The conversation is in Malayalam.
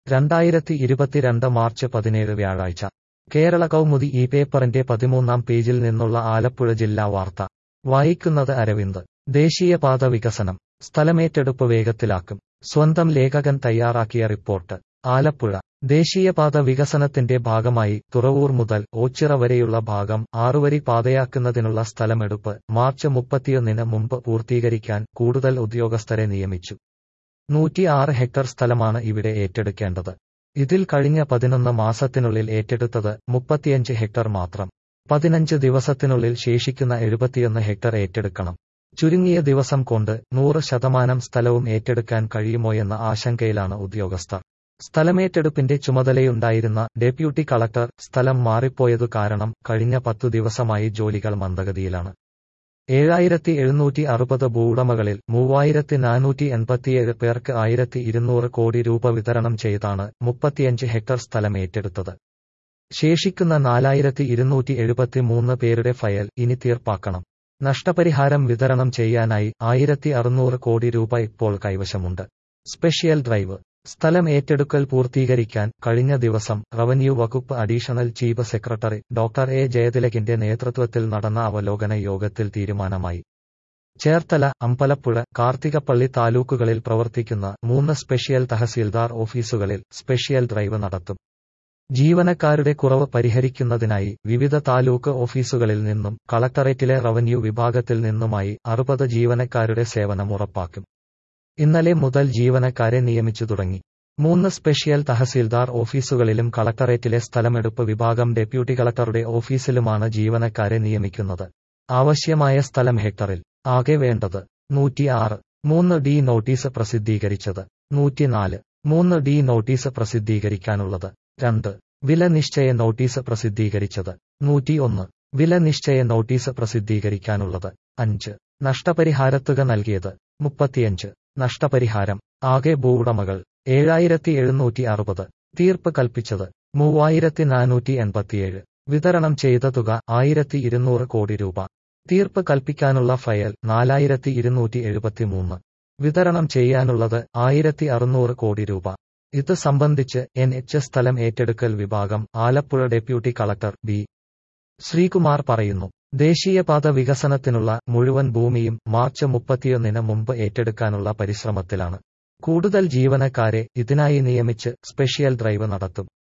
രണ്ടായിരത്തി ഇരുപത്തിരണ്ട് മാർച്ച് പതിനേഴ് വ്യാഴാഴ്ച കേരള കൗമുദി ഈ പേപ്പറിന്റെ പതിമൂന്നാം പേജിൽ നിന്നുള്ള ആലപ്പുഴ ജില്ലാ വാർത്ത വായിക്കുന്നത് അരവിന്ദ് ദേശീയപാത വികസനം സ്ഥലമേറ്റെടുപ്പ് വേഗത്തിലാക്കും സ്വന്തം ലേഖകൻ തയ്യാറാക്കിയ റിപ്പോർട്ട് ആലപ്പുഴ ദേശീയപാത വികസനത്തിന്റെ ഭാഗമായി തുറവൂർ മുതൽ ഓച്ചിറ വരെയുള്ള ഭാഗം ആറുവരി പാതയാക്കുന്നതിനുള്ള സ്ഥലമെടുപ്പ് മാർച്ച് മുപ്പത്തിയൊന്നിന് മുമ്പ് പൂർത്തീകരിക്കാൻ കൂടുതൽ ഉദ്യോഗസ്ഥരെ നിയമിച്ചു നൂറ്റിയാറ് ഹെക്ടർ സ്ഥലമാണ് ഇവിടെ ഏറ്റെടുക്കേണ്ടത് ഇതിൽ കഴിഞ്ഞ പതിനൊന്ന് മാസത്തിനുള്ളിൽ ഏറ്റെടുത്തത് മുപ്പത്തിയഞ്ച് ഹെക്ടർ മാത്രം പതിനഞ്ച് ദിവസത്തിനുള്ളിൽ ശേഷിക്കുന്ന എഴുപത്തിയൊന്ന് ഹെക്ടർ ഏറ്റെടുക്കണം ചുരുങ്ങിയ ദിവസം കൊണ്ട് നൂറ് ശതമാനം സ്ഥലവും ഏറ്റെടുക്കാൻ കഴിയുമോയെന്ന ആശങ്കയിലാണ് ഉദ്യോഗസ്ഥർ സ്ഥലമേറ്റെടുപ്പിന്റെ ചുമതലയുണ്ടായിരുന്ന ഡെപ്യൂട്ടി കളക്ടർ സ്ഥലം മാറിപ്പോയതു കാരണം കഴിഞ്ഞ പത്തു ദിവസമായി ജോലികൾ മന്ദഗതിയിലാണ് ഏഴായിരത്തി എഴുന്നൂറ്റി അറുപത് ഭൂവുടമകളിൽ മൂവായിരത്തി നാനൂറ്റി എൺപത്തിയേഴ് പേർക്ക് ആയിരത്തി ഇരുന്നൂറ് കോടി രൂപ വിതരണം ചെയ്താണ് മുപ്പത്തിയഞ്ച് ഹെക്ടർ സ്ഥലം ഏറ്റെടുത്തത് ശേഷിക്കുന്ന നാലായിരത്തി ഇരുന്നൂറ്റി എഴുപത്തിമൂന്ന് പേരുടെ ഫയൽ ഇനി തീർപ്പാക്കണം നഷ്ടപരിഹാരം വിതരണം ചെയ്യാനായി ആയിരത്തി അറുന്നൂറ് കോടി രൂപ ഇപ്പോൾ കൈവശമുണ്ട് സ്പെഷ്യൽ ഡ്രൈവ് സ്ഥലം ഏറ്റെടുക്കൽ പൂർത്തീകരിക്കാൻ കഴിഞ്ഞ ദിവസം റവന്യൂ വകുപ്പ് additional chief secretary doctor A ജയതിലകിന്റെ നേതൃത്വത്തിൽ നടന്ന അവലോകന യോഗത്തിൽ തീരുമാനമായി ചേർത്തല അമ്പലപ്പുഴ കാർത്തികപ്പള്ളി താലൂക്കുകളിൽ പ്രവർത്തിക്കുന്ന മൂന്ന് സ്പെഷ്യൽ തഹസീൽദാർ ഓഫീസുകളിൽ സ്പെഷ്യൽ ഡ്രൈവ് നടത്തും ജീവനക്കാരുടെ കുറവ് പരിഹരിക്കുന്നതിനായി വിവിധ താലൂക്ക് ഓഫീസുകളിൽ നിന്നും കളക്ടറേറ്റിലെ റവന്യൂ വിഭാഗത്തിൽ നിന്നുമായി അറുപത് ജീവനക്കാരുടെ സേവനം ഉറപ്പാക്കും ഇന്നലെ മുതൽ ജീവനക്കാരെ നിയമിച്ചു തുടങ്ങി മൂന്ന് സ്പെഷ്യൽ തഹസീൽദാർ ഓഫീസുകളിലും കളക്ടറേറ്റിലെ സ്ഥലമെടുപ്പ് വിഭാഗം ഡെപ്യൂട്ടി കളക്ടറുടെ ഓഫീസിലുമാണ് ജീവനക്കാരെ നിയമിക്കുന്നത് ആവശ്യമായ സ്ഥലം ഹെക്ടറിൽ ആകെ വേണ്ടത് നൂറ്റിയാറ് മൂന്ന് ഡി നോട്ടീസ് പ്രസിദ്ധീകരിച്ചത് നൂറ്റിനാല് മൂന്ന് ഡി നോട്ടീസ് പ്രസിദ്ധീകരിക്കാനുള്ളത് രണ്ട് വില നിശ്ചയ നോട്ടീസ് പ്രസിദ്ധീകരിച്ചത് നൂറ്റിയൊന്ന് വില നിശ്ചയ നോട്ടീസ് പ്രസിദ്ധീകരിക്കാനുള്ളത് അഞ്ച് നഷ്ടപരിഹാരത്തുക നൽകിയത് മുപ്പത്തിയഞ്ച് നഷ്ടപരിഹാരം ആകെ ഭൂവുടമകൾ ഏഴായിരത്തി എഴുന്നൂറ്റി അറുപത് തീർപ്പ് കൽപ്പിച്ചത് മൂവായിരത്തി നാനൂറ്റി എൺപത്തിയേഴ് വിതരണം ചെയ്ത തുക ആയിരത്തി ഇരുന്നൂറ് കോടി രൂപ തീർപ്പ് കൽപ്പിക്കാനുള്ള ഫയൽ നാലായിരത്തി ഇരുന്നൂറ്റി എഴുപത്തിമൂന്ന് വിതരണം ചെയ്യാനുള്ളത് ആയിരത്തി അറുന്നൂറ് കോടി രൂപ ഇത് സംബന്ധിച്ച് എൻ എച്ച് സ്ഥലം ഏറ്റെടുക്കൽ വിഭാഗം Alappuzha deputy collector B Sreekumar പറയുന്നു ദേശീയപാത വികസനത്തിനുള്ള മുഴുവൻ ഭൂമിയും മാർച്ച് മുപ്പത്തിയൊന്നിന് മുമ്പ് ഏറ്റെടുക്കാനുള്ള പരിശ്രമത്തിലാണ് കൂടുതൽ ജീവനക്കാരെ ഇതിനായി നിയമിച്ച് സ്പെഷ്യൽ ഡ്രൈവ് നടത്തും